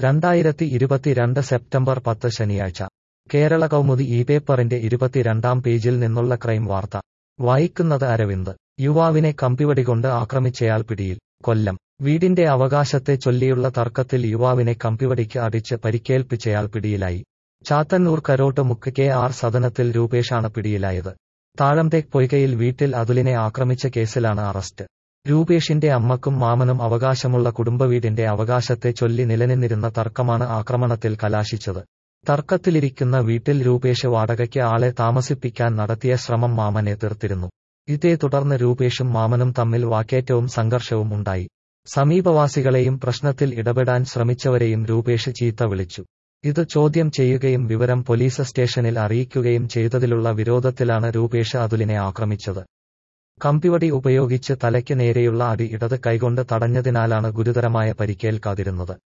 രണ്ടായിരത്തി ഇരുപത്തിരണ്ട് സെപ്റ്റംബർ പത്ത് ശനിയാഴ്ച കേരള കൗമുദി ഈ പേപ്പറിന്റെ ഇരുപത്തിരണ്ടാം പേജിൽ നിന്നുള്ള ക്രൈം വാർത്ത വായിക്കുന്നത് അരവിന്ദ് യുവാവിനെ കമ്പിവടികൊണ്ട് ആക്രമിച്ചയാൾ പിടിയിൽ കൊല്ലം വീടിന്റെ അവകാശത്തെ ചൊല്ലിയുള്ള തർക്കത്തിൽ യുവാവിനെ കമ്പിവടിക്ക് അടിച്ച് പരിക്കേൽപ്പിച്ചയാൾ പിടിയിലായി ചാത്തന്നൂർ കരോട്ട് മുക്ക് കെ ആർ സദനത്തിൽ രൂപേഷാണ് പിടിയിലായത് താഴംതേക്ക് പൊയ്കയിൽ വീട്ടിൽ അതുലിനെ ആക്രമിച്ച കേസിലാണ് അറസ്റ്റ് രൂപേഷിന്റെ അമ്മക്കും മാമനും അവകാശമുള്ള കുടുംബവീടിന്റെ അവകാശത്തെ ചൊല്ലി നിലനിന്നിരുന്ന തർക്കമാണ് ആക്രമണത്തിൽ കലാശിച്ചത് തർക്കത്തിലിരിക്കുന്ന വീട്ടിൽ രൂപേഷ് വാടകയ്ക്ക് ആളെ താമസിപ്പിക്കാൻ നടത്തിയ ശ്രമം മാമൻ എതിർത്തിരുന്നു ഇതേ തുടർന്ന് രൂപേഷും മാമനും തമ്മിൽ വാക്കേറ്റവും സംഘർഷവും ഉണ്ടായി സമീപവാസികളെയും പ്രശ്നത്തിൽ ഇടപെടാൻ ശ്രമിച്ചവരെയും രൂപേഷ് ചീത്ത വിളിച്ചു ഇത് ചോദ്യം ചെയ്യുകയും വിവരം പോലീസ് സ്റ്റേഷനിൽ അറിയിക്കുകയും ചെയ്തതിലുള്ള വിരോധത്തിലാണ് രൂപേഷ് അതുലിനെ ആക്രമിച്ചത് കമ്പിവടി ഉപയോഗിച്ച് തലയ്ക്ക് നേരെയുള്ള അടി ഇടത് കൈകൊണ്ട് തടഞ്ഞതിനാലാണ് ഗുരുതരമായ പരിക്കേൽക്കാതിരുന്നത്